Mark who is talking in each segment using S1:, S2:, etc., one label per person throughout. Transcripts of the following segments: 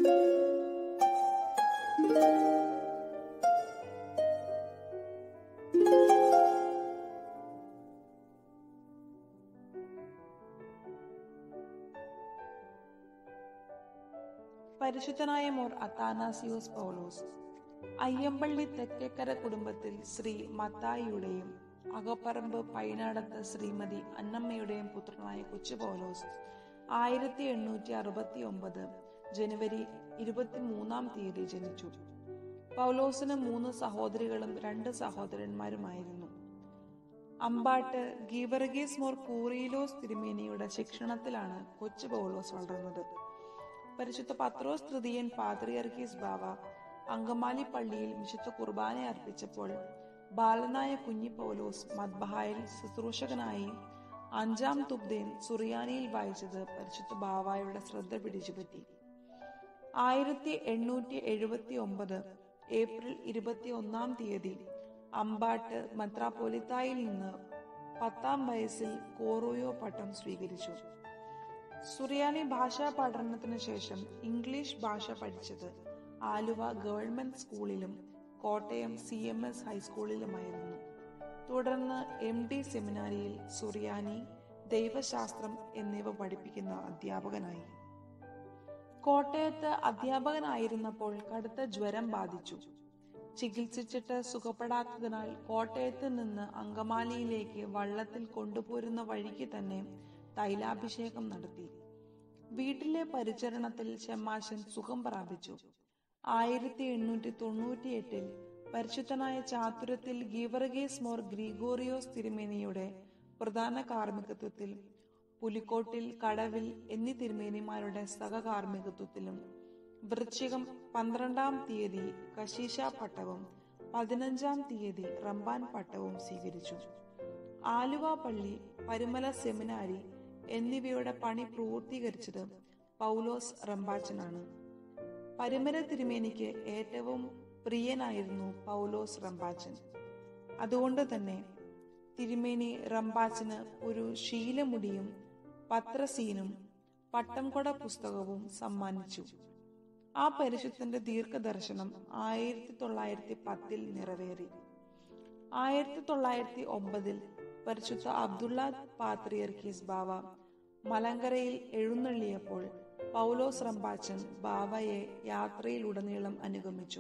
S1: പരിശുദ്ധനായ മോർ അത്താനാസിയോസ് പൗലോസ് അയ്യമ്പള്ളി തെക്കേക്കര കുടുംബത്തിൽ ശ്രീ മത്തായിയുടെയും അകപ്പറമ്പ് പൈനാടത്ത് ശ്രീമതി അന്നമ്മയുടെയും പുത്രനായ കൊച്ചു പൗലോസ് ആയിരത്തി എണ്ണൂറ്റി അറുപത്തി ഒമ്പത് ജനുവരി ഇരുപത്തി മൂന്നാം തീയതി ജനിച്ചു പൗലോസിന് മൂന്ന് സഹോദരികളും രണ്ട് സഹോദരന്മാരുമായിരുന്നു അമ്പാട്ട് ഗീവർഗീസ് മോർ കൂറിയിലോസ് തിരുമേനിയുടെ ശിക്ഷണത്തിലാണ് കൊച്ചു പൗലോസ് വളർന്നത് പരിശുദ്ധ പത്രോസ് തൃതീയൻ പാത്രിയർക്കീസ് ബാവ അങ്കമാലി പള്ളിയിൽ വിശുദ്ധ കുർബാന അർപ്പിച്ചപ്പോൾ ബാലനായ കുഞ്ഞി പൗലോസ് മദ്ബഹായിൽ ശുശ്രൂഷകനായി അഞ്ചാം തുബ്ദേൻ സുറിയാനിയിൽ വായിച്ചത് പരിശുദ്ധ ബാവായുടെ ശ്രദ്ധ പിടിച്ചുപറ്റി ആയിരത്തി എണ്ണൂറ്റി എഴുപത്തി ഒമ്പത് ഏപ്രിൽ ഇരുപത്തി ഒന്നാം തീയതി അമ്പാട്ട് മെത്രാപ്പൊലിത്തായിൽ നിന്ന് പത്താം വയസ്സിൽ കോറോയോ പട്ടം സ്വീകരിച്ചു സുറിയാനി ഭാഷാ പഠനത്തിന് ശേഷം ഇംഗ്ലീഷ് ഭാഷ പഠിച്ചത് ആലുവ ഗവൺമെന്റ് സ്കൂളിലും കോട്ടയം സി എം എസ് ഹൈസ്കൂളിലുമായിരുന്നു തുടർന്ന് എം ഡി സെമിനാരിയിൽ സുറിയാനി ദൈവശാസ്ത്രം എന്നിവ പഠിപ്പിക്കുന്ന അധ്യാപകനായി കോട്ടയത്ത് അധ്യാപകനായിരുന്നപ്പോൾ കടുത്ത ജ്വരം ബാധിച്ചു ചികിത്സിച്ചിട്ട് സുഖപ്പെടാത്തതിനാൽ കോട്ടയത്ത് നിന്ന് അങ്കമാലിയിലേക്ക് വള്ളത്തിൽ കൊണ്ടുപോരുന്ന വഴിക്ക് തന്നെ തൈലാഭിഷേകം നടത്തി വീട്ടിലെ പരിചരണത്തിൽ ഷെമാശൻ സുഖം പ്രാപിച്ചു ആയിരത്തി എണ്ണൂറ്റി തൊണ്ണൂറ്റി എട്ടിൽ പരിശുദ്ധനായ ചാതുരത്തിൽ ഗീവർഗീസ് മോർ ഗ്രിഗോറിയോസ് തിരുമേനിയുടെ പ്രധാന കാർമ്മികത്വത്തിൽ പുലിക്കോട്ടിൽ കടവിൽ എന്നീ തിരുമേനിമാരുടെ സഹകാർമ്മികത്വത്തിലും വൃശ്ചികം പന്ത്രണ്ടാം തീയതി കശീശ പട്ടവും പതിനഞ്ചാം തീയതി റംബാൻ പട്ടവും സ്വീകരിച്ചു ആലുവ പള്ളി പരിമല സെമിനാരി എന്നിവയുടെ പണി പൂർത്തീകരിച്ചത് പൗലോസ് റംബാച്ചനാണ് പരിമല തിരുമേനിക്ക് ഏറ്റവും പ്രിയനായിരുന്നു പൗലോസ് റംബാച്ചൻ അതുകൊണ്ട് തന്നെ തിരുമേനി റംബാച്ചന് ഒരു ശീലമുടിയും പത്രസീനും പട്ടംകൊട പുസ്തകവും സമ്മാനിച്ചു ആ പരിശുദ്ധന്റെ ദീർഘദർശനം ആയിരത്തി തൊള്ളായിരത്തി പത്തിൽ നിറവേറി ആയിരത്തി തൊള്ളായിരത്തി ഒമ്പതിൽ പരിശുദ്ധ അബ്ദുള്ള പാത്രിയർക്കീസ് ബാവ മലങ്കരയിൽ എഴുന്നള്ളിയപ്പോൾ പൗലോസ് റംബാച്ചൻ ബാവയെ യാത്രയിലുടനീളം അനുഗമിച്ചു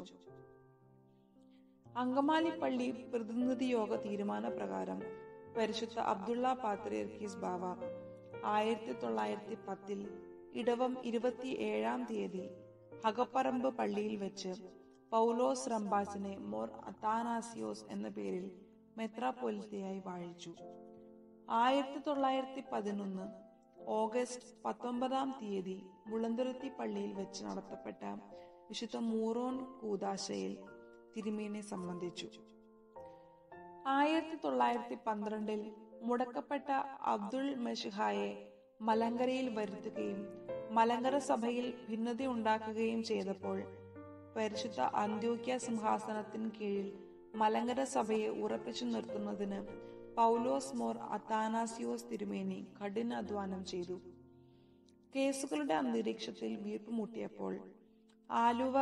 S1: അങ്കമാലി പള്ളി പ്രതിനിധി യോഗ തീരുമാനപ്രകാരം പരിശുദ്ധ അബ്ദുള്ള പാത്രിയർക്കീസ് ബാവ ആയിരത്തി തൊള്ളായിരത്തി പത്തിൽ ഇടവം ഇരുപത്തി ഏഴാം തീയതി അകപ്പറമ്പ് പള്ളിയിൽ വെച്ച് പൗലോസ് റംബാസിനെ മോർ അത്താനാസിയോസ് എന്ന പേരിൽ മെത്രാപ്പൊലിത്തയായി വാഴിച്ചു ആയിരത്തി തൊള്ളായിരത്തി പതിനൊന്ന് ഓഗസ്റ്റ് പത്തൊമ്പതാം തീയതി മുളന്തുരുത്തി പള്ളിയിൽ വെച്ച് നടത്തപ്പെട്ട വിശുദ്ധ മൂറോൻ കൂതാശയിൽ തിരുമേനെ സംബന്ധിച്ചു ആയിരത്തി തൊള്ളായിരത്തി പന്ത്രണ്ടിൽ മുടക്കപ്പെട്ട അബ്ദുൾ മെഷിഹായെ മലങ്കരയിൽ വരുത്തുകയും മലങ്കര സഭയിൽ ഭിന്നതയുണ്ടാക്കുകയും ചെയ്തപ്പോൾ പരിശുദ്ധ അന്ത്യോക്യ സിംഹാസനത്തിന് കീഴിൽ മലങ്കര സഭയെ ഉറപ്പിച്ചു നിർത്തുന്നതിന് പൗലോസ് മോർ അത്താനാസിയോസ് തിരുമേനി കഠിനാധ്വാനം ചെയ്തു കേസുകളുടെ അന്തരീക്ഷത്തിൽ വീർപ്പുമുട്ടിയപ്പോൾ ആലുവ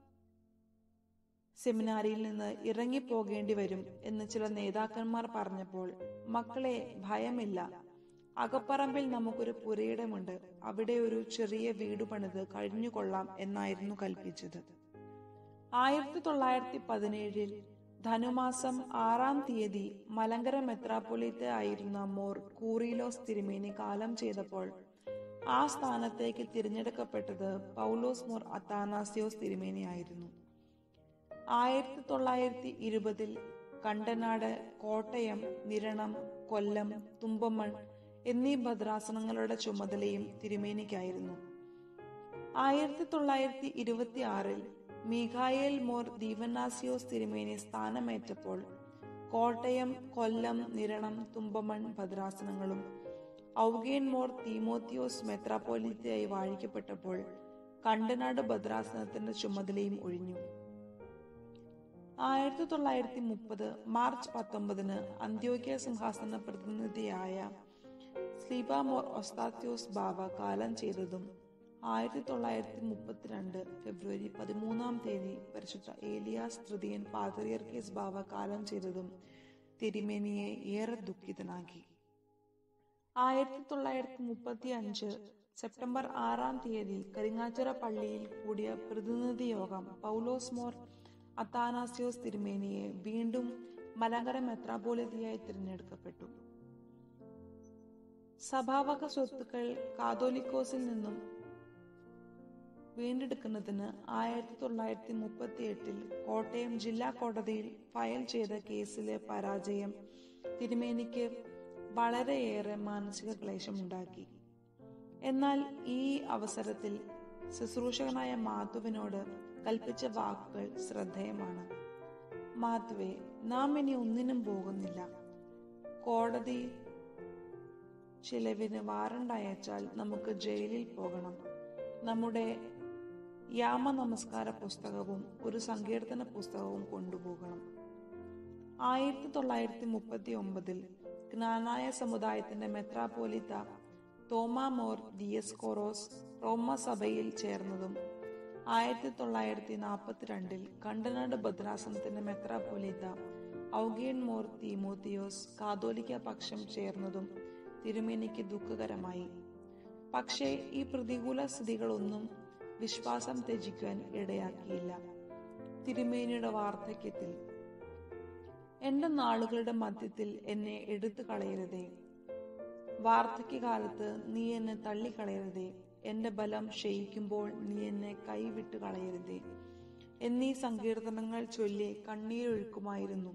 S1: സെമിനാരിയിൽ നിന്ന് ഇറങ്ങിപ്പോകേണ്ടി വരും എന്ന് ചില നേതാക്കന്മാർ പറഞ്ഞപ്പോൾ മക്കളെ ഭയമില്ല അകപ്പറമ്പിൽ നമുക്കൊരു പുരയിടമുണ്ട് അവിടെ ഒരു ചെറിയ വീട് പണിത് കഴിഞ്ഞുകൊള്ളാം എന്നായിരുന്നു കൽപ്പിച്ചത് ആയിരത്തി തൊള്ളായിരത്തി പതിനേഴിൽ ധനുമാസം ആറാം തീയതി മലങ്കര മെത്രാപ്പൊലീത്ത ആയിരുന്ന മോർ കൂറിലോസ് തിരുമേനി കാലം ചെയ്തപ്പോൾ ആ സ്ഥാനത്തേക്ക് തിരഞ്ഞെടുക്കപ്പെട്ടത് പൗലോസ് മോർ അത്താനാസിയോസ് തിരുമേനി ആയിരുന്നു ആയിരത്തി തൊള്ളായിരത്തി ഇരുപതിൽ കണ്ടനാട് കോട്ടയം നിരണം കൊല്ലം തുമ്പമൺ എന്നീ ഭദ്രാസനങ്ങളുടെ ചുമതലയും തിരുമേനിക്കായിരുന്നു ആയിരത്തി തൊള്ളായിരത്തി ഇരുപത്തി ആറിൽ മീഖായേൽ മോർ ദീവനാസിയോസ് തിരുമേനി സ്ഥാനമേറ്റപ്പോൾ കോട്ടയം കൊല്ലം നിരണം തുമ്പമൺ ഭദ്രാസനങ്ങളും ഔഗേൻ മോർ തീമോത്തിയോസ് മെത്രാപ്പോലിത്തയായി വാഴിക്കപ്പെട്ടപ്പോൾ കണ്ടനാട് ഭദ്രാസനത്തിന്റെ ചുമതലയും ഒഴിഞ്ഞു ആയിരത്തി തൊള്ളായിരത്തി മുപ്പത് മാർച്ച് പത്തൊമ്പതിന് അന്ത്യോക്യ സിംഹാസന പ്രതിനിധിയായ സ്ലീബ മോർ ഒസ്താത്യോസ് ബാവ കാലം ചെയ്തതും ആയിരത്തി തൊള്ളായിരത്തി മുപ്പത്തിരണ്ട് ഫെബ്രുവരി പതിമൂന്നാം തീയതി പരിശുദ്ധ ഏലിയാസ് തൃതീയൻ പാത്രിയർക്കേസ് ബാവ കാലം ചെയ്തതും തിരുമേനിയെ ഏറെ ദുഃഖിതനാക്കി ആയിരത്തി തൊള്ളായിരത്തി മുപ്പത്തി അഞ്ച് സെപ്റ്റംബർ ആറാം തീയതി കരിങ്ങാച്ചിറ പള്ളിയിൽ കൂടിയ പ്രതിനിധി യോഗം പൗലോസ് മോർ അത്താനാസ്യോസ് തിരുമേനിയെ വീണ്ടും മലങ്കര മെത്രാപോലിതയായി തിരഞ്ഞെടുക്കപ്പെട്ടു സഭാവക സ്വത്തുക്കൾ കാതോലിക്കോസിൽ നിന്നും വീണ്ടെടുക്കുന്നതിന് ആയിരത്തി തൊള്ളായിരത്തി മുപ്പത്തി എട്ടിൽ കോട്ടയം ജില്ലാ കോടതിയിൽ ഫയൽ ചെയ്ത കേസിലെ പരാജയം തിരുമേനിക്ക് വളരെയേറെ മാനസിക ക്ലേശമുണ്ടാക്കി എന്നാൽ ഈ അവസരത്തിൽ ശുശ്രൂഷകനായ മാധുവിനോട് കൽപ്പിച്ച വാക്കുകൾ ശ്രദ്ധേയമാണ് മാധുവെ നാം ഇനി ഒന്നിനും പോകുന്നില്ല കോടതി ചിലവിന് വാറണ്ട് അയച്ചാൽ നമുക്ക് ജയിലിൽ പോകണം നമ്മുടെ യാമ നമസ്കാര പുസ്തകവും ഒരു സങ്കീർത്തന പുസ്തകവും കൊണ്ടുപോകണം ആയിരത്തി തൊള്ളായിരത്തി മുപ്പത്തി ഒമ്പതിൽ ജ്ഞാനായ സമുദായത്തിന്റെ മെത്രാപോലിത്ത തോമാ മോർ ദിയസ്കോറോസ് റോമ സഭയിൽ ചേർന്നതും ആയിരത്തി തൊള്ളായിരത്തി നാൽപ്പത്തിരണ്ടിൽ കണ്ടനാട് ഭദ്രാസനത്തിന്റെ മെത്രാപോലിത്ത ഔഗിയൻ മോർ തീമോത്തിയോസ് കാതോലിക്ക പക്ഷം ചേർന്നതും തിരുമേനിക്ക് ദുഃഖകരമായി പക്ഷേ ഈ പ്രതികൂല സ്ഥിതികളൊന്നും വിശ്വാസം ത്യജിക്കുവാൻ ഇടയാക്കിയില്ല തിരുമേനിയുടെ വാർദ്ധക്യത്തിൽ എന്റെ നാളുകളുടെ മധ്യത്തിൽ എന്നെ എടുത്തു കളയരുതേ വാർദ്ധക്യകാലത്ത് നീ എന്നെ തള്ളിക്കളയരുതേ എന്റെ ബലം ക്ഷയിക്കുമ്പോൾ നീ എന്നെ കൈവിട്ട് കളയരുതേ എന്നീ സങ്കീർത്തനങ്ങൾ ചൊല്ലി കണ്ണീരൊഴുക്കുമായിരുന്നു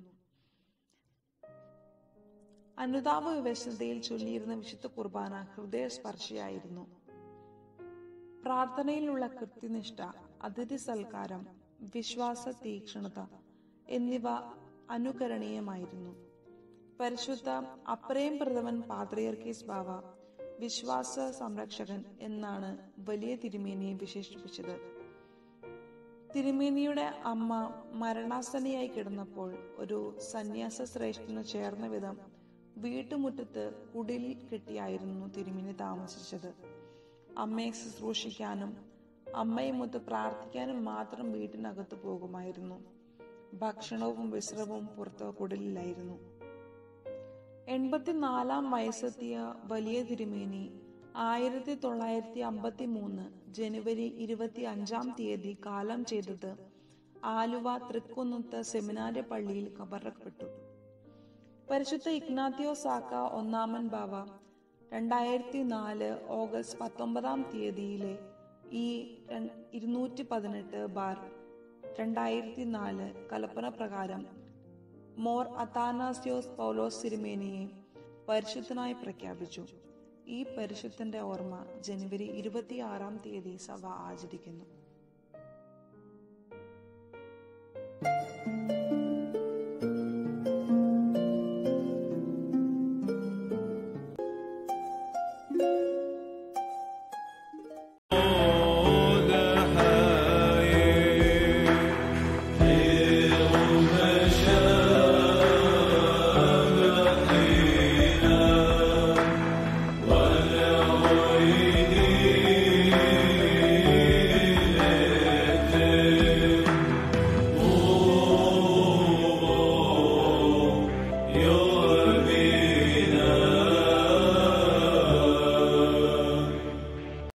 S1: അനുതാപ വിവശതയിൽ ചൊല്ലിയിരുന്ന വിശുദ്ധ കുർബാന ഹൃദയസ്പർശിയായിരുന്നു പ്രാർത്ഥനയിലുള്ള കൃത്യനിഷ്ഠ അതിഥി സൽക്കാരം വിശ്വാസ തീക്ഷ്ണത എന്നിവ അനുകരണീയമായിരുന്നു പരിശുദ്ധ അപ്രേം പ്രഥമൻ പാത്രിയർക്കീസ് ബാവ വിശ്വാസ സംരക്ഷകൻ എന്നാണ് വലിയ തിരുമേനിയെ വിശേഷിപ്പിച്ചത് തിരുമേനിയുടെ അമ്മ മരണാസനയായി കിടന്നപ്പോൾ ഒരു സന്യാസ ശ്രേഷ്ഠന് ചേർന്ന വിധം വീട്ടുമുറ്റത്ത് കുടിൽ കെട്ടിയായിരുന്നു തിരുമേനി താമസിച്ചത് അമ്മയെ ശുശ്രൂഷിക്കാനും അമ്മയുമൊത്ത് പ്രാർത്ഥിക്കാനും മാത്രം വീട്ടിനകത്ത് പോകുമായിരുന്നു ഭക്ഷണവും വിശ്രമവും പുറത്ത് കുടിലായിരുന്നു എൺപത്തിനാലാം വയസ്സെത്തിയ വലിയ തിരുമേനി ആയിരത്തി തൊള്ളായിരത്തി അമ്പത്തി മൂന്ന് ജനുവരി ഇരുപത്തി അഞ്ചാം തീയതി കാലം ചെയ്തത് ആലുവ തൃക്കുന്നത്ത് സെമിനാരി പള്ളിയിൽ കബറപ്പെട്ടു പരിശുദ്ധ ഇഗ്നാത്തിയോ സാക്ക ഒന്നാമൻ ബാവ രണ്ടായിരത്തി നാല് ഓഗസ്റ്റ് പത്തൊമ്പതാം തീയതിയിലെ ഈ ഇരുന്നൂറ്റി പതിനെട്ട് ബാർ രണ്ടായിരത്തി നാല് കൽപ്പന പ്രകാരം മോർ അത്താനാസ്യോസ് പൗലോസ് സിരിമേനിയെ പരിശുദ്ധനായി പ്രഖ്യാപിച്ചു ഈ പരിശുദ്ധന്റെ ഓർമ്മ ജനുവരി ഇരുപത്തിയാറാം തീയതി സഭ ആചരിക്കുന്നു